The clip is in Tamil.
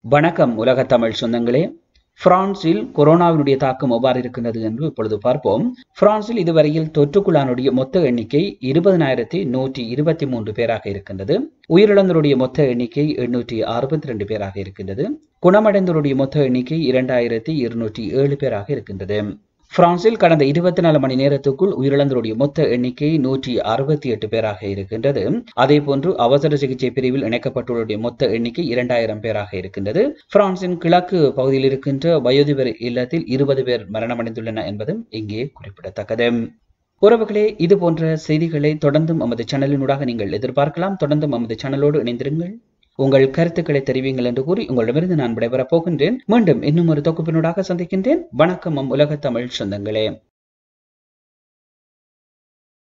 வணக்கம் உலக தமிழ் சொந்தங்களே பிரான்சில் கொரோனாவினுடைய தாக்கம் எவ்வாறு இருக்கின்றது என்று இப்பொழுது பார்ப்போம் பிரான்சில் இதுவரையில் தொற்றுக்குள்ளானுடைய மொத்த எண்ணிக்கை இருபதனாயிரத்தி நூற்றி இருபத்தி மூன்று பேராக இருக்கின்றது உயிரிழந்தோருடைய மொத்த எண்ணிக்கை எண்ணூற்றி அறுபத்தி ரெண்டு பேராக இருக்கின்றது குணமடைந்தோருடைய மொத்த எண்ணிக்கை இரண்டாயிரத்தி இருநூற்றி ஏழு பேராக இருக்கின்றது பிரான்சில் கடந்த இருபத்தி நாலு மணி நேரத்துக்குள் உயிரிழந்தோருடைய மொத்த எண்ணிக்கை நூற்றி அறுபத்தி எட்டு பேராக இருக்கின்றது அதே போன்று அவசர சிகிச்சை பிரிவில் இணைக்கப்பட்டுள்ளோருடைய மொத்த எண்ணிக்கை இரண்டாயிரம் பேராக இருக்கின்றது பிரான்சின் கிழக்கு பகுதியில் இருக்கின்ற வயோதிபர் இல்லத்தில் இருபது பேர் மரணமடைந்துள்ளன என்பதும் இங்கே குறிப்பிடத்தக்கது உறவுகளே இது போன்ற செய்திகளை தொடர்ந்தும் நமது சேனலினூடாக நீங்கள் எதிர்பார்க்கலாம் தொடர்ந்தும் நமது சேனலோடு இணைந்திருங்கள் உங்கள் கருத்துக்களை தெரிவிங்கள் என்று கூறி உங்களிடமிருந்து நான் விடைபெறப் போகின்றேன் மீண்டும் இன்னும் ஒரு தொகுப்பினூடாக சந்திக்கின்றேன் வணக்கம் உலக தமிழ் சொந்தங்களே